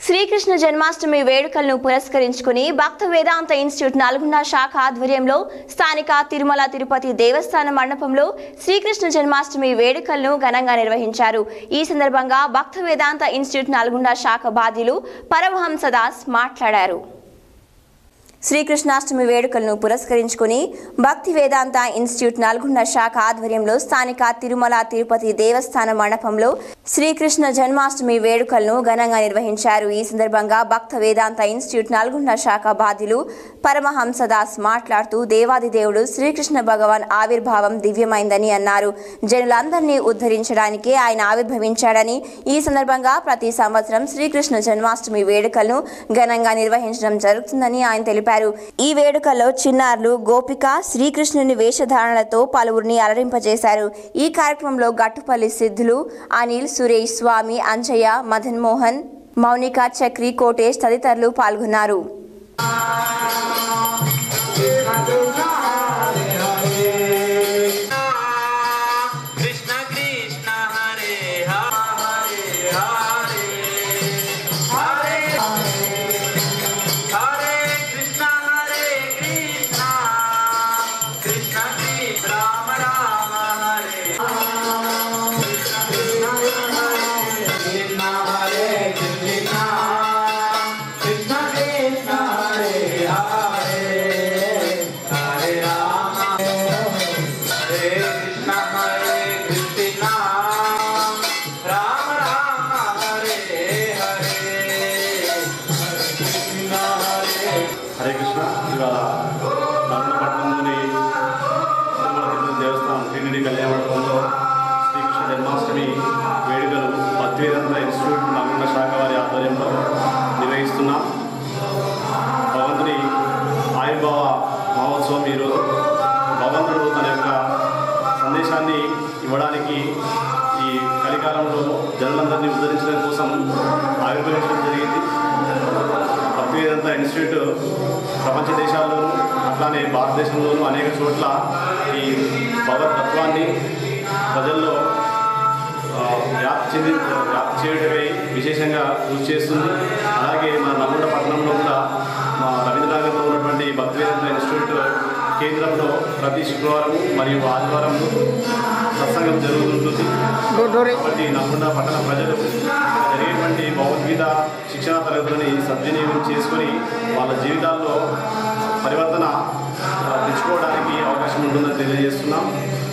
శ్రీకృష్ణ జన్మాష్టమి వేడుకలను పురస్కరించుకుని భక్త వేదాంత ఇన్స్టిట్యూట్ నల్గొండ శాఖ ఆధ్వర్యంలో స్థానిక తిరుమల తిరుపతి దేవస్థాన మండపంలో శ్రీకృష్ణ జన్మాష్టమి వేడుకలను ఘనంగా నిర్వహించారు ఈ సందర్భంగా భక్త వేదాంత ఇన్స్టిట్యూట్ నల్గొండ శాఖ బాధ్యులు పరమహంస దాస్ మాట్లాడారు శ్రీకృష్ణాష్టమి వేడుకలను పురస్కరించుకుని భక్తి వేదాంత ఇన్స్టిట్యూట్ నల్గొండ శాఖ ఆధ్వర్యంలో స్థానిక తిరుమల తిరుపతి దేవస్థాన మండపంలో శ్రీకృష్ణ జన్మాష్టమి వేడుకలను ఘనంగా నిర్వహించారు ఈ సందర్భంగా భక్త వేదాంత ఇన్స్టిట్యూట్ నల్గొండ శాఖ బాధ్యులు పరమహంసదాస్ మాట్లాడుతూ దేవాది దేవుడు శ్రీకృష్ణ భగవాన్ ఆవిర్భావం దివ్యమైందని అన్నారు జనులందరినీ ఉద్ధరించడానికే ఆయన ఆవిర్భవించాడని ఈ సందర్భంగా ప్రతి సంవత్సరం శ్రీకృష్ణ జన్మాష్టమి వేడుకలను ఘనంగా నిర్వహించడం జరుగుతుందని ఆయన తెలిపారు ఈ వేడుకల్లో చిన్నారులు గోపిక శ్రీకృష్ణుని వేషధారణలతో పలువురిని అలరింపజేశారు ఈ కార్యక్రమంలో గట్టుపల్లి సిద్ధులు అనిల్ సురేష్ స్వామి అంజయ్య మదన్ మోహన్ మౌనిక చక్రి కోటేష్ తదితరులు పాల్గొన్నారు కృష్ణ కృష్ణ హరే హరే హరే హరే హరే కృష్ణ హరే కృష్ణ కృష్ణ కృష్ణ రామ రామ హరే కృష్ణ హరే కృష్ణ కృష్ణ కృష్ణ హరే హరే హరే రామ హరే కృష్ణ హరే కృష్ణ రామ రామ హరే హరే కృష్ణ హరే హరే కృష్ణ ఇవాళ నల్గొండ పట్టణంలోని తిరుమల తిరుపతి దేవస్థానం టీటీడీ కళ్యాణ మండపంలో శ్రీకృష్ణ జన్మాష్టమి వేడుకలు భక్తివేదాంత ఇన్స్టిట్యూట్ నల్గొండ శాఖ వారి ఆధ్వర్యంలో నిర్వహిస్తున్నాం భగవంతుని ఆయుర్భావ మహోత్సవం ఈరోజు భగవంతుడు తన యొక్క సందేశాన్ని ఇవ్వడానికి ఈ కలికాలంలో జనులందరినీ ఉద్ధరించడం కోసం ఆవిర్భవించడం జరిగింది భక్తివేదంత ఇన్స్టిట్యూట్ ప్రపంచ దేశాల్లోనూ అట్లానే భారతదేశంలోనూ అనేక చోట్ల ఈ భగవతత్వాన్ని ప్రజల్లో ఆ, వ్యాప్తి చెంది వ్యాప్తి చేయడమై విశేషంగా కృషి చేస్తుంది అలాగే మన నల్గొండ పట్టణంలో కూడా మా రవీంద్రనగర్లో ఉన్నటువంటి భక్తివేదంత ఇన్స్టిట్యూట్ కేంద్రంలో ప్రతి శుక్రవారం మరియు ఆదివారం సత్సంగం జరుగుతుంటుంది కాబట్టి నల్గొండ పట్టణ ప్రజలు ఇక్కడ జరిగేటువంటి భగవద్గీత శిక్షణ తరగతులని సద్వినియోగం చేసుకొని వాళ్ళ జీవితాల్లో పరివర్తన ఆ, తెచ్చుకోవడానికి అవకాశం ఉంటుందని తెలియజేస్తున్నాం